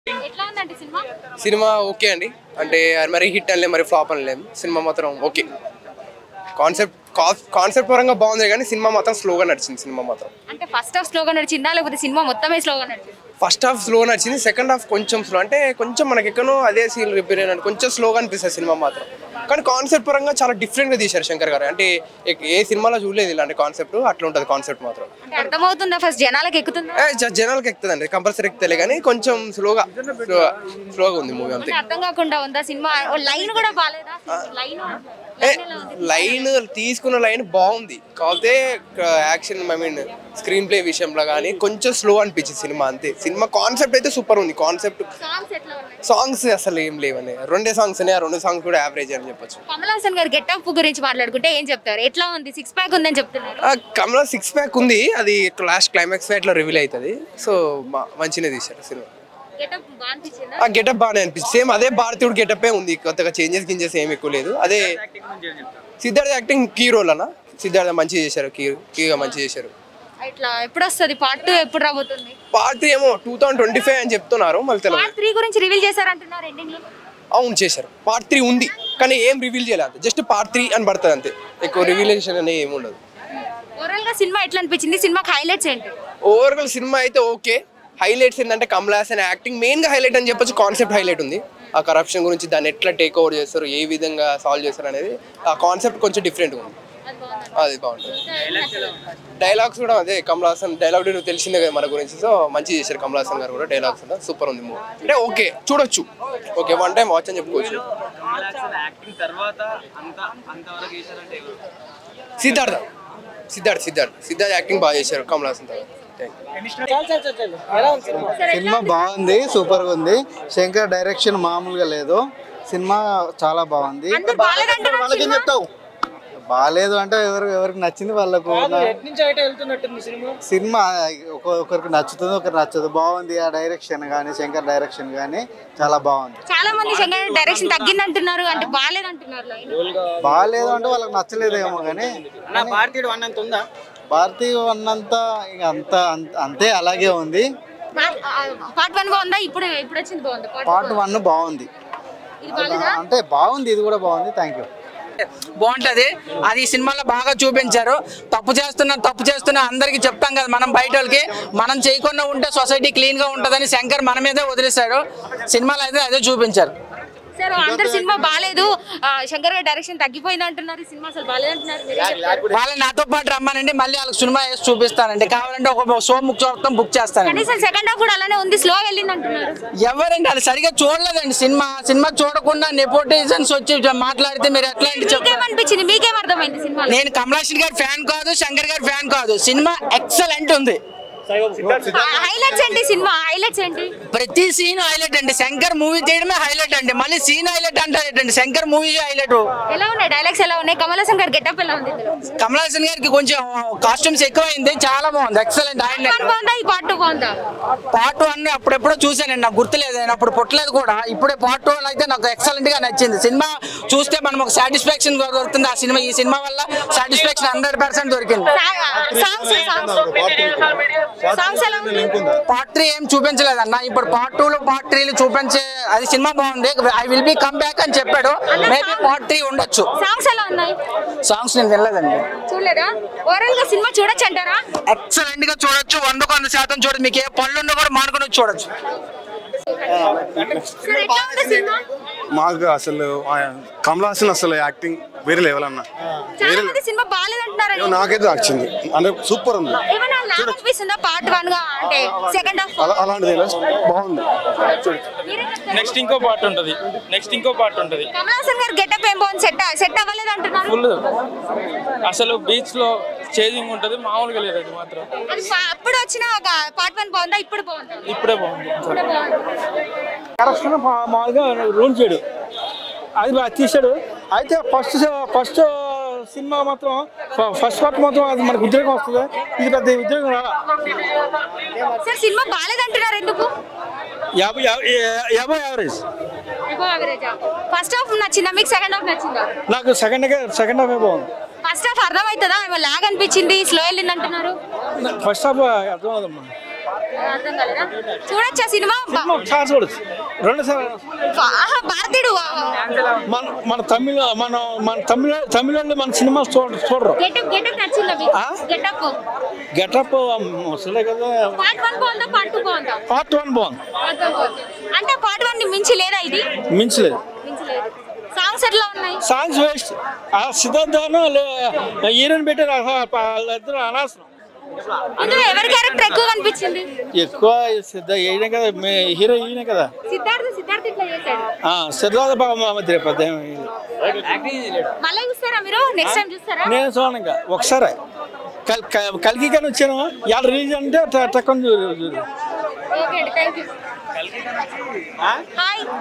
ఎట్లా ఉందండి cinema cinema okay అండి అంటే మరి హిట్ అనలేం మరి ఫ్లాప్ అనలేం సినిమా మాత్రం ఓకే కాన్సెప్ట్ కాన్సెప్ట్ పరంగా బాగుంది కానీ సినిమా మాత్రం స్లోగా నడిచింది సినిమా మాత్రం అంటే ఫస్ట్ హాఫ్ స్లోగా నడిచిందా లేకపోతే సినిమా మొత్తమే స్లోగా నడిచింది ఫస్ట్ హాఫ్ స్లో నడిచింది సెకండ్ హాఫ్ కొంచెం స్లో అంటే కొంచెం మనకి ఎక్కడో అదే సీన్ రిపేర్ అయినట్టు కొంచెం స్లోగా అనిపిస్తుంది సినిమా మాత్రం కానీ కాన్సెప్ట్ పరంగా చాలా డిఫరెంట్గా తీశారు శంకర్ గారు అంటే ఏ- ఏ సినిమాలో చూడలేదు ఇలాంటి కాన్సెప్ట్ అట్లా ఉంటుంది కాన్సెప్ట్ మాత్రం అంటే అర్థమవుతుందా ఫస్ట్ జనాలకు ఎక్కుతుందా ఏ, జ- జనాలకి ఎక్కుతుందండి కంపల్సరీ ఎక్కుతలే కానీ కొంచెం స్లోగా స్లోగా స్లోగా ఉంది మూవీ అంతే అంటే అర్థం కాకుండా ఉందా సినిమా లైన్ కూడా బాగాలేదా లైన్ ఏ, లైన్ తీసుకున్న లైన్ బాగుంది కాకపోతే action I mean screenplay విషయంలో కానీ కొంచెం స్లో అనిపించింది సినిమా అంతే సినిమా కాన్సెప్ట్ అయితే సూపర్ ఉంది కాన్సెప్ట్ సాంగ్స్ ఎట్లా ఉన్నాయి సాంగ్స్ అసలు ఏం లేవని రెండే సాంగ్స్ ఉన్నాయి ఆ రెండు సాంగ్స్ కూడా యావరేజ్ అని చెప్పొచ్చు కమల్ హాసన్ గారి గెటప్ గురించి మాట్లాడుకుంటే ఏం చెప్తారు ఎట్లా ఉంది సిక్స్ ప్యాక్ ఉందని చెప్తున్నారు ఆ కమలా సిక్స్ ప్యాక్ ఉంది అది లాస్ట్ క్లైమాక్స్ ఫైట్లో రివీల్ అవుతుంది సో మంచిగా తీశారు సినిమా గెటప్ బాగా అనిపించిందా ఆ గెటప్ బాగానే అనిపిస్తుంది సేమ్ అదే భారతీయుడు గెటప్పే ఉంది కొత్తగా చేంజెస్ గింజెస్ ఏమి ఎక్కువ లేదు అదే సిద్ధార్థ యాక్టింగ్ కీ రోల్ అన్న సిద్ధార్థ మంచిగా చేశారు కీ కీగా మంచిగా చేశారు ఇట్లా ఎప్పుడు వస్తుంది పార్ట్ టూ ఎప్పుడు రాబోతుంది పార్ట్ త్రీ ఏమో టూ థౌసండ్ ట్వంటీ ఫైవ్ అని చెప్తున్నారు మళ్ళీ తెలియదు పార్ట్ త్రీ గురించి రివీల్ చేశారంటున్నారు ఎండింగ్ లో అవును చేశారు పార్ట్ త్రీ ఉంది కానీ ఏం రివీల్ చేయలేదు జస్ట్ పార్ట్ త్రీ అని పడుతుంది అంతే ఎక్కువ రివీలేషన్ అనేది ఏమి ఉండదు ఓవరాల్ గా సినిమా ఎట్లా అనిపించింది సినిమాకి హైలైట్స్ ఏంటి ఓవరాల్ సినిమా అయితే ఓకే హైలైట్స్ ఏంటంటే కమల్ హాసన్ యాక్టింగ్ మెయిన్గా హైలైట్ అని చెప్పొచ్చు కాన్సెప్ట్ హైలైట్ ఉంది ఆ కరప్షన్ గురించి దాన్ని ఎట్లా టేక్ ఓవర్ చేస్తారు ఏ విధంగా సాల్వ్ చేస్తారు అనేది ఆ కాన్సెప్ట్ కొంచెం డిఫరెంట్గా ఉంది అది బాగుంది అది బాగుంటుంది డైలాగ్స్ కూడా అదే కమల్ హాసన్ డైలాగ్ నువ్వు తెలిసిందే కదా మన గురించి సో మంచి చేశారు కమల్ హాసన్ గారు కూడా డైలాగ్స్ కూడా సూపర్ ఉంది మూవీ అంటే ఓకే చూడొచ్చు ఓకే వన్ టైం వాచ్ అని చెప్పుకోవచ్చు కమల్ హాసన్ యాక్టింగ్ తర్వాత అంత అంతవరకు చేశారంటే ఎవరు సిద్ధార్థ సిద్ధార్థ్ సిద్ధార్థ్ సిద్ధార్థ్ యాక్టింగ్ బాగా చేశారు కమల్ హాసన్ తర్వాత థ్యాంక్ యూ సినిమా బాగుంది సూపర్ గా ఉంది శంకర్ డైరెక్షన్ మామూలుగా లేదు సినిమా చాలా బాగుంది అందరు బాగాలేదంటున్నారు సినిమా. బాగాలేదు అంటే ఎవరు ఎవరికి నచ్చింది వాళ్ళకు సినిమా ఒక్కొ- ఒకరికి నచ్చుతుంది ఒకరికి నచ్చదు బాగుంది ఆ డైరెక్షన్ కానీ శంకర్ డైరెక్షన్ కానీ చాలా బాగుంది చాలా మంది శంకర్ డైరెక్షన్ తగ్గింది అంటున్నారు అంటే బాగాలేదంటున్నారు లైన్ బాగాలేదు అంటే వాళ్ళకి నచ్చలేదేమో కానీ నా భారతీయుడు అన్నంత ఉందా భారతీయ అన్నంత ఇక అంత అంత- అంతే అలాగే ఉంది పార్ట్ వన్ బాగుందా ఇప్పుడు ఇప్పుడు వచ్చింది బాగుందా పార్ట్ పార్ట్ వన్ బాగుంది ఇది బాగాలేదా అంటే బాగుంది ఇది కూడా బాగుంది థ్యాంక్ యూ బాగుంటది అది ఈ సినిమాలో బాగా చూపించారు తప్పు చేస్తున్నా తప్పు చేస్తున్నా అందరికి చెప్తాం కదా మనం బయట వాళ్ళకి మనం చేయకుండా ఉంటే సొసైటీ క్లీన్ గా ఉంటదని శంకర్ మన మీదే వదిలేశాడు సినిమాలో అయితే అదే చూపించారు సార్ అందరు సినిమా బాగాలేదు ఆ, శంకర్ గారి డైరెక్షన్ తగ్గిపోయింది అంటున్నారు ఈ సినిమా అసలు బాగాలేదు అంటున్నారు మీరేం చెప్తారు? వాళ్ళని నాతో పాటు రమ్మానండి మళ్ళీ వాళ్ళకి సినిమా వేసి చూపిస్తానండి కావాలంటే ఒక షో ముక్ మొత్తం బుక్ చేస్తానండి కనీసం సెకండ్ హాఫ్ కూడా అలానే ఉంది స్లో వెళ్ళింది అంటున్నారు ఎవరండి అది సరిగా చూడలేదండి సినిమా సినిమా చూడకుండా నెపోటిజన్స్ వచ్చి మాట్లాడితే మీరు ఎట్లా అండి చెప్తారు మీకేమనిపించింది మీకేం అర్థమైంది సినిమా నేను కమలాషన్ గారి ఫ్యాన్ కాదు శంకర్ గారి ఫ్యాన్ కాదు సినిమా ఎక్సలెంట్ ఉంది హైలైట్స్ ఏంటి సినిమా హైలైట్స్ ఏంటి ప్రతి సీన్ హైలైట్ అండి శంకర్ మూవీ తీయడమే హైలైట్ అండి మళ్ళీ సీన్ హైలైట్ అంటారేటండి శంకర్ మూవీ హైలైట్ ఎలా ఉన్నాయి డైలాగ్స్ ఎలా ఉన్నాయి కమల్ హాసన్ గారి గెటప్ ఎలా ఉంది ఇందులో కమల్ హాసన్ గారికి కొంచెం కాస్ట్యూమ్స్ ఎక్కువైంది చాలా బాగుంది ఎక్సలెంట్ ఆయన Part one బాగుందా ఈ పార్ట్ టూ బాగుందా పార్ట్ వన్ అప్పుడెప్పుడో చూసానండి నాకు గుర్తులేదు నేను అప్పుడు పుట్టలేదు కూడా ఇప్పుడే పార్ట్ టూ అయితే నాకు ఎక్సలెంట్ గా నచ్చింది సినిమా చూస్తే మనం ఒక సాటిస్ఫాక్షన్ దొరుకుతుంది ఆ సినిమా ఈ సినిమా వల్ల సాటిస్ఫాక్షన్ హండ్రెడ్ పర్సెంట్ దొరికింది సాంగ్స్ సాంగ్స్ సాంగ్స్ ఎలా ఉంది పార్ట్ త్రీ ఏం చూపించలేదు అన్న ఇప్పుడు పార్ట్ టూ లో పార్ట్ త్రీ చూపించే అది సినిమా బాగుంది I will be come back అని చెప్పాడు మేబీ పార్ట్ త్రీ ఉండొచ్చు సాంగ్స్ ఎలా ఉన్నాయి సాంగ్స్ నేను వినలేదండి చూడలేదా ఓవరాల్ గా సినిమా చూడొచ్చు అంటారా ఎక్సలెంట్ గా చూడొచ్చు వందకు వంద శాతం చూడదు మీకు ఏ పళ్ళు ఉన్నా కూడా మానుకొని వచ్చి చూడొచ్చు సార్ ఎట్లా ఉంది సినిమా మాకు అసలు ఆ కమల్ హాసన్ అసలు యాక్టింగ్ వేరే లెవెల్ అన్న చాలా మంది సినిమా బాగాలేదంటున్నారు ఏమో నాకైతే నచ్చింది అంటే సూపర్ ఉంది ఏమైనా లాగ్ అనిపిస్తుందా పార్ట్ వన్ గా అంటే సెకండ్ హాఫ్ అలా అలాంటిది ఏం లేదు. బాగుంది నెక్స్ట్ ఇంకో పార్ట్ ఉంటది నెక్స్ట్ ఇంకో పార్ట్ ఉంటది కమల్ హాసన్ గారు గెటప్ ఏం బాగుంది సెట్ సెట్ అవ్వలేదు అంటున్నారు ఫుల్ అసలు బీచ్ లో చేంజింగ్ ఉంటది మామూలుగా లేదు అది మాత్రం అది పా- అప్పుడు వచ్చిన ఒక పార్ట్ వన్ బాగుందా ఇప్పుడు బాగుందా ఇప్పుడే బాగుంది ఇప్పుడే బాగుంది కరెక్షన్ మామూలుగా రూల్ చేయడు అది బాగా తీశాడు అయితే ఫస్ట్ ఫస్ట్ సినిమా మాత్రం ఫస్ట్ పార్ట్ మాత్రం అది మనకు ఉద్యోగం వస్తుంది ఇది పెద్ద ఉద్యోగం రాలా సార్ సినిమా బాగాలేదంటున్నారు ఎందుకు యాభై యాభై యాభై యావరేజ్ ఫస్ట్ హాఫ్ నచ్చిందా మీకు సెకండ్ హాఫ్ నచ్చిందా నాకు సెకండ్ సెకండ్ హాఫ్ బాగుంది ఫస్ట్ హాఫ్ అర్థమవుతుందా ఏమో లాగ్ అనిపించింది స్లో వెళ్ళింది అంటున్నారు ఫస్ట్ హాఫ్ అర్థం అవుదమ్మా అర్థం కాలేదా చూడొచ్చా సినిమా బా- చాలా చూడొచ్చు రెండు సార్లు ఆహా, భారతీయుడు మన మన తమిళ మన మన తమిళ తమిళ మన సినిమా చూడ చూడరు గెటప్ గెటప్ నచ్చిందా మీకు ఆ? గెటప్ గెటప్ ముసలే కదా పార్ట్ వన్ బాగుందా పార్ట్ టూ బాగుందా పార్ట్ వన్ బాగుంది పార్ట్ వన్ బాగుంది అంటే పార్ట్ వన్ ని మించి లేదా ఇది మించలేదు మించి లేదు సాంగ్స్ ఎట్లా ఉన్నాయి సాంగ్స్ వేస్ట్ ఆ సిద్ధార్థను హీరోయిన్ పెట్టారు ఆ- వాళ్ళిద్దరు అనవసరం ఇందులో ఎవరి క్యారెక్టర్ ఎక్కువ కనిపించింది ఎక్కువ సిద్ధ ఈయన కదా మే- హీరో ఈయన కదా సిద్ధార్థ సిద్ధార్థ ఇట్లా చేశాడు ఆ, సిద్ధార్థ బాబు మా మధ్య పెద్ద ఏమీ లేదు. మళ్ళీ చూస్తారా మీరు నెక్స్ట్ టైం చూస్తారా నేను చూడను ఇంకా ఒకసారి కల్ కల్- కలికి కానీ వచ్చాను ఇవాళ రిలీజ్ అంటే తక్కువ చూడు చూడు ఓకే అండి thank you hi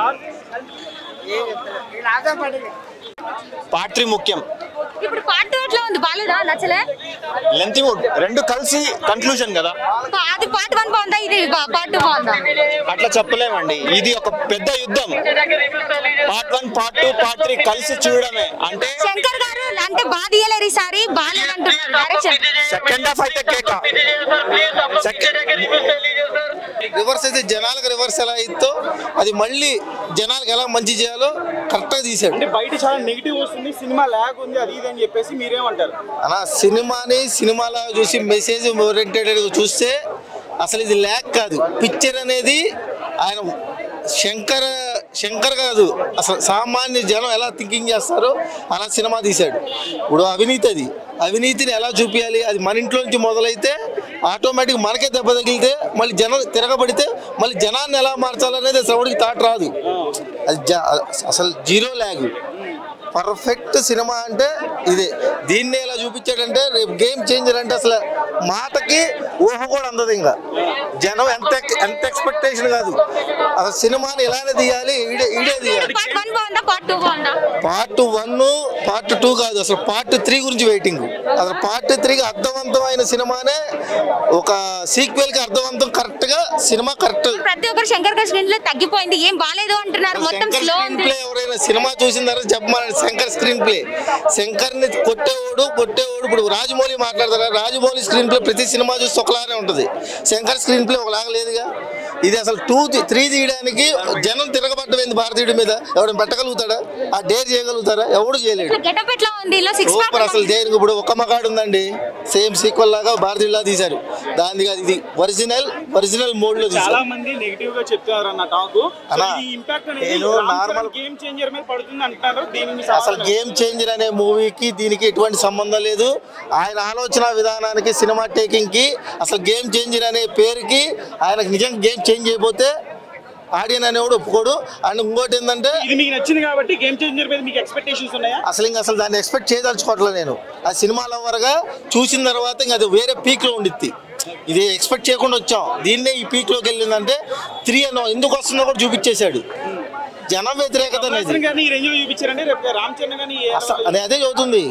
part three ముఖ్యం ఇప్పుడు పార్ట్ టూ ఎట్లా ఉంది బాలేదా నచ్చలే లెంత్ రెండు కలిసి కన్క్లూజన్ కదా పా- అది పార్ట్ వన్ బాగుందా ఇది పార్ట్ టూ బాగుందా అట్లా చెప్పలేమండి ఇది ఒక పెద్ద యుద్ధం part one part two part three కలిసి చూడడమే అంటే శంకర్ గారు అంటే బాగా తీయలేరు ఈసారి బాగాలేదంటున్నారు డైరెక్షన్ సెకండ్ హాఫ్ అయితే కేక రివర్స్ అయితే జనాలకు రివర్స్ ఎలా ఇస్తో అది మళ్ళీ జనాలకు ఎలా మంచి చేయాలో కరెక్ట్గా తీసాడు అంటే బయట చాలా నెగిటివ్ వస్తుంది సినిమా ల్యాగ్ ఉంది అది ఇది అని చెప్పేసి మీరేమంటారు అలా సినిమాని సినిమాలో చూసి మెసేజ్ ఓరియంటెడ్ చూస్తే అసలు ఇది ల్యాక్ కాదు పిక్చర్ అనేది ఆయన శంకర్ శంకర్ కాదు అసలు సామాన్య జనం ఎలా థింకింగ్ చేస్తారో అలా సినిమా తీశాడు ఇప్పుడు అవినీతి అది అవినీతిని ఎలా చూపించాలి అది మన ఇంట్లో నుంచి మొదలైతే ఆటోమేటిక్ మనకే దెబ్బ తగిలితే మళ్ళీ జనం తిరగబడితే మళ్ళీ జనాన్ని ఎలా మార్చాలనేది అసలు ఎవరికి థాట్ రాదు అది జ- అసలు జీరో ల్యాగ్ పర్ఫెక్ట్ సినిమా అంటే ఇదే దీన్ని ఎలా చూపించాడంటే రేపు గేమ్ చేంజర్ అంటే అసలు మాటకి ఊహ కూడా అందదు ఇంకా జనం ఎంత ఎంత ఎక్స్పెక్టేషన్ కాదు అసలు సినిమాని ఇలానే తీయాలి ఈడే ఈడే తీయాలి పార్ట్ వన్ బాగుందా పార్ట్ టూ బాగుందా పార్ట్ వన్ పార్ట్ టూ కాదు అసలు పార్ట్ త్రీ గురించి వెయిటింగ్ అసలు పార్ట్ త్రీకి అర్థవంతమైన సినిమానే ఒక సీక్వెల్ కి అర్థవంతం కరెక్ట్ గా సినిమా కరెక్ట్ ప్రతి ఒక్కరు శంకర్ గారి స్క్రీన్ లో తగ్గిపోయింది ఏం బాగాలేదు అంటున్నారు మొత్తం శంకర్ స్లో స్క్రీన్ ఉంది ప్లే ఎవరైనా సినిమా చూసిన తర్వాత చెప్పమని శంకర్ స్క్రీన్ ప్లే శంకర్ ని కొట్టేవాడు కొట్టేవాడు ఇప్పుడు రాజమౌళి మాట్లాడతారా రాజమౌళి స్క్రీన్ ప్లే ప్రతి సినిమా చూస్తే ఒకలానే ఉంటుంది శంకర్ స్క్రీన్ ప్లే ఒకలాగా లేదుగా ఇది అసలు టూ త్రీ తీయడానికి జనం తిరగబడ్డమైంది భారతీయుడి మీద ఎవరైనా పెట్టగలుగుతాడా ఆ డేర్ చేయగలుగుతారా ఎవడు చేయలేడు గెటప్ ఎట్లా ఉంది ఇలా సిక్స్ సూపర్ అసలు దేనికి ఇప్పుడు ఒక్క మగాడు ఉందండి సేమ్ సీక్వల్ లాగా భారతీయులా తీశారు దాని కాదు ఇది ఒరిజినల్ ఒరిజినల్ మోడ్ లో చాలా తీశారు మంది నెగిటివ్ గా చెప్తున్నారు అన్న టాక్ అన్నా, ఈ ఇంపాక్ట్ అనేది నేను normal- గేమ్ చేంజర్ మీద పడుతుంది అంటున్నారు దీని మీ అసలు గేమ్ చేంజర్ అనే మూవీకి దీనికి ఎటువంటి సంబంధం లేదు ఆయన ఆలోచన విధానానికి సినిమా టేకింగ్ కి అసలు గేమ్ చేంజర్ అనే పేరుకి ఆయనకు నిజంగా గేమ్ చేంజ్ అయిపోతే ఆడియన్ అనేవాడు ఒప్పుకోడు అండ్ ఇంకోటి ఏంటంటే ఇది మీకు నచ్చింది కాబట్టి గేమ్ చేంజర్ మీద మీకు ఎక్స్పెక్టేషన్స్ ఉన్నాయా అసలు ఇంకా అసలు దాన్ని ఎక్స్పెక్ట్ చేయదలుచుకోవట్లేదు నేను ఆ సినిమా లవర్గా చూసిన తర్వాత ఇంకా అది వేరే పీక్లో ఉండిద్ది ఇది ఎక్స్పెక్ట్ చేయకుండా వచ్చాం దీన్నే ఈ పీక్లోకి వెళ్ళిందంటే త్రీ అనో ఎందుకు వస్తుందో కూడా చూపించేశాడు జనం వ్యతిరేకత అనేది అసలు కానీ ఈ రేంజ్ లో చూపించారంటే రేపు రామ్ చరణ్ కానీ ఏ అసలు అది అదే చదువుతుంది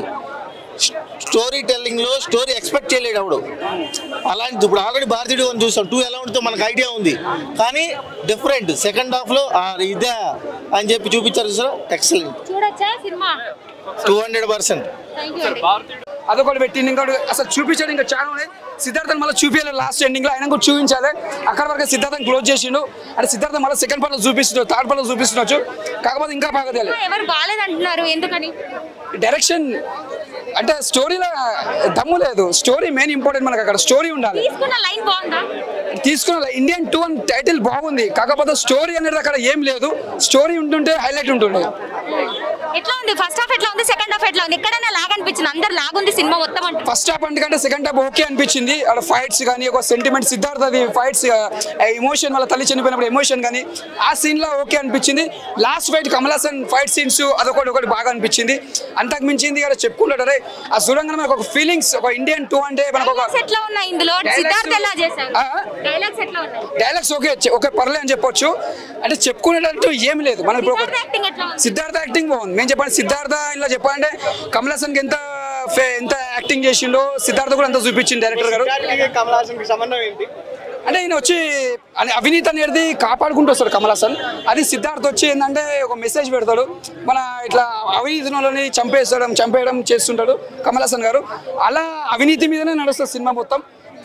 స్టోరీ టెల్లింగ్ లో స్టోరీ ఎక్స్పెక్ట్ చేయలేడు ఆవిడ అలాంటి ఇప్పుడు ఆల్రెడీ భారతీయుడు అని చూస్తాం టూ ఎలా ఉంటుందో మనకు ఐడియా ఉంది కానీ డిఫరెంట్ సెకండ్ హాఫ్ లో ఆ, ఇదే అని చెప్పి చూపించారు సార్ ఎక్సలెంట్ చూడొచ్చా cinema two hundred percent thank you అండి అదొకటి పెట్టింది ఇంకోటి అసలు చూపించాడు ఇంకా చాలా ఉన్నాయి సిద్ధార్థని మళ్ళీ చూపించాలి లాస్ట్ ఎండింగ్ లో ఆయన కూడా చూపించాలి అక్కడ వరకు సిద్ధార్థని క్లోజ్ చేసిండు అంటే సిద్ధార్థ మళ్ళీ సెకండ్ పార్ట్ లో చూపిస్తున్నాడు థర్డ్ పార్ట్ లో చూపిస్తుండొచ్చు కాకపోతే ఇంకా బాగా తెలియాలి ఎవరు బాగాలేదు అంటున్నారు ఎందుకని డైరెక్షన్ అంటే స్టోరీలో దమ్ము లేదు స్టోరీ మెయిన్ ఇంపార్టెంట్ మనకు అక్కడ స్టోరీ ఉండాలి తీసుకున్న లైన్ బాగుందా తీసుకున్న ఇండియన్ టూ అని టైటిల్ బాగుంది కాకపోతే స్టోరీ అనేది అక్కడ ఏం లేదు స్టోరీ ఉంటుంటే హైలైట్ ఉంటుండే ఎట్లా ఉంది ఫస్ట్ హాఫ్ ఎట్లా ఉంది సెకండ్ హాఫ్ ఎట్లా ఉంది ఎక్కడైనా లాగ్ అనిపించింది అందరు లాగ్ ఉంది సినిమా మొత్తం అంటే ఫస్ట్ హాఫ్ అంటే సెకండ్ హాఫ్ ఓకే అనిపించింది అక్కడ ఫైట్స్ కానీ ఒక సెంటిమెంట్ సిద్ధార్థది ఫైట్స్ ఎమోషన్ వాళ్ళ తల్లి చనిపోయినప్పుడు ఎమోషన్ కానీ ఆ సీన్ లో ఓకే అనిపించింది last fight Kamal Haasan fight scenes అదొకటి ఒకటి బాగా అనిపించింది అంతకు మించింది ఇక్కడ చెప్పుకుంటాడు అరే ఆ చూడంగానే మనకు ఒక ఫీలింగ్స్ ఒక ఇండియన్ టూ అంటే మనకు ఒక డైలాగ్స్ ఎట్లా ఉన్నాయి ఇందులో సిద్ధార్థ్ ఎలా చేశారు ఆ? డైలాగ్స్ ఎట్లా ఉన్నాయి డైలాగ్స్ ఓకే ఓకే పర్లే అని చెప్పొచ్చు అంటే చెప్పుకునేటట్టు ఏమి లేదు మనం ఇప్పుడు ఒక సిద్ధార్థ్ యాక్టింగ్ ఎట్లా ఉంది సిద్ధార్థ యాక్టింగ్ బాగుంది మేము చెప్పండి సిద్ధార్థ ఇలా చెప్పాలంటే కమల్ హాసన్కి ఎంత ఫే- ఎంత యాక్టింగ్ చేసిండో సిద్ధార్థ కూడా అంత చూపించింది డైరెక్టర్ గారు కమల్ హాసన్ కి సంబంధం ఏంటి అంటే ఈయన వచ్చి అని అవినీతి అనేది కాపాడుకుంటూ వస్తాడు కమల్ హాసన్ అది సిద్ధార్థ్ వచ్చి ఏంటంటే ఒక మెసేజ్ పెడతాడు మన ఇట్లా అవినీతి వాళ్ళని చంపేస్తాడు చంపేయడం చేస్తుంటాడు కమల్ హాసన్ గారు అలా అవినీతి మీదనే నడుస్తుంది సినిమా మొత్తం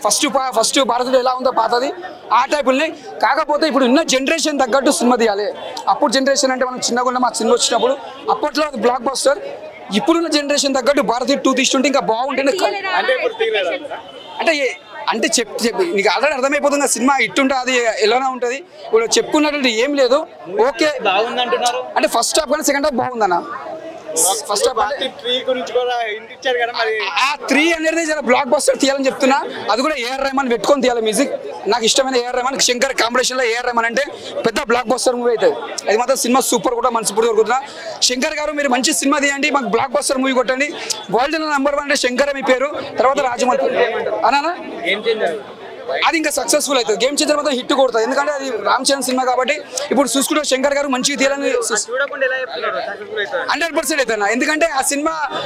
ఫస్ట్ ఫస్ట్ భారతుడు ఎలా ఉందో పాతది ఆ టైపుల్ని కాకపోతే ఇప్పుడు ఉన్న జనరేషన్ తగ్గట్టు సినిమా తీయాలి అప్పుడు జనరేషన్ అంటే మనం చిన్నగా ఉన్న మా సినిమా వచ్చినప్పుడు అప్పట్లో అది బ్లాక్ బస్టర్ ఇప్పుడున్న జనరేషన్ తగ్గట్టు భారతీయ టూ తీసుకుంటే ఇంకా బాగుంటుంది అంటే ఏ- అంటే చెప్ చెప్పి నీకు ఆల్రెడీ అర్థమైపోతుంది ఆ సినిమా ఇట్టుంటే అది ఎలానే ఉంటుంది ఇప్పుడు చెప్పుకున్నట్టు ఏం లేదు ఓకే బాగుందంటున్నారు అంటే ఫస్ట్ హాఫ్ కానీ సెకండ్ హాఫ్ బాగుందన్న ఫస్ట్ హాఫ్ అంటే ట్రీ గురించి కూడా ఇంటి ఇచ్చారు కదా మరి ఆ త్రీ అనేది చాలా బ్లాక్ బస్టర్ తీయాలని చెప్తున్నా అది కూడా ఏఆర్ రెహమాన్ పెట్టుకొని తీయాలి మ్యూజిక్ నాకు ఇష్టమైన ఏఆర్ రెహమాన్ శంకర్ కాంబినేషన్ లో ఏఆర్ రెహమాన్ అంటే పెద్ద బ్లాక్ బస్టర్ మూవీ అవుతుంది అది మాత్రం సినిమా సూపర్ కూడా మనస్ఫూర్తి కోరుకుంటున్నా శంకర్ గారు మీరు మంచి సినిమా తీయండి మాకు బ్లాక్ బస్టర్ మూవీ కొట్టండి వరల్డ్ నెంబర్ వన్ అంటే శంకర్ మీ పేరు తర్వాత రాజమౌళి అనా అది ఇంకా సక్సెస్ఫుల్ అవుతుంది గేమ్ చేంజర్ మాత్రం హిట్ కొడుతుంది ఎందుకంటే అది రామ్ చరణ్ సినిమా కాబట్టి ఇప్పుడు చూసుకుంటే శంకర్ గారు మంచిగా తీయాలని చూడకుండా ఎలా చెప్తున్నారు సక్సెస్ఫుల్ అవుతారు హండ్రెడ్ పర్సెంట్ అవుతుంది ఎందుకంటే ఆ సినిమా